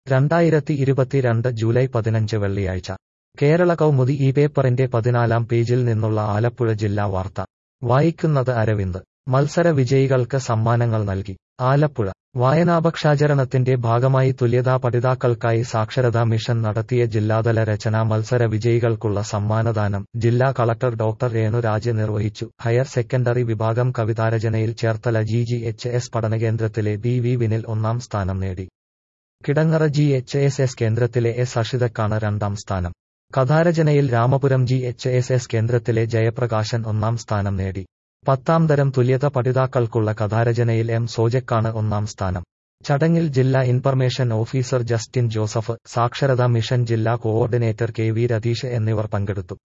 രണ്ടായിരത്തി ഇരുപത്തിരണ്ട് ജൂലൈ പതിനഞ്ച് വെള്ളിയാഴ്ച കേരള കൗമുദി ഈ പേപ്പറിന്റെ പതിനാലാം പേജിൽ നിന്നുള്ള ആലപ്പുഴ ജില്ലാ വാർത്ത വായിക്കുന്നത് അരവിന്ദ് മത്സര വിജയികൾക്ക് സമ്മാനങ്ങൾ നൽകി ആലപ്പുഴ വായനാപക്ഷാചരണത്തിന്റെ ഭാഗമായി തുല്യതാ പഠിതാക്കൾക്കായി സാക്ഷരതാ മിഷൻ നടത്തിയ ജില്ലാതല രചനാ മത്സര വിജയികൾക്കുള്ള സമ്മാനദാനം ജില്ലാ കളക്ടർ ഡോക്ടർ രേണുരാജ് നിർവഹിച്ചു ഹയർ സെക്കൻഡറി വിഭാഗം കവിതാരചനയിൽ Cherthala G G H S പഠനകേന്ദ്രത്തിലെ ബി വി വിനിൽ ഒന്നാം സ്ഥാനം നേടി Kidangara G H S S കേന്ദ്രത്തിലെ എസ് അഷിതക്കാണ് രണ്ടാം സ്ഥാനം കഥാരചനയിൽ Ramapuram G H S S കേന്ദ്രത്തിലെ ജയപ്രകാശൻ ഒന്നാം സ്ഥാനം നേടി പത്താം തരം തുല്യത പഠിതാക്കൾക്കുള്ള കഥാരചനയിൽ എം സോജക്കാണ് ഒന്നാം സ്ഥാനം ചടങ്ങിൽ ജില്ലാ ഇൻഫർമേഷൻ ഓഫീസർ ജസ്റ്റിൻ ജോസഫ് സാക്ഷരതാ മിഷൻ ജില്ലാ കോഓർഡിനേറ്റർ കെ വി രതീഷ് എന്നിവർ പങ്കെടുത്തു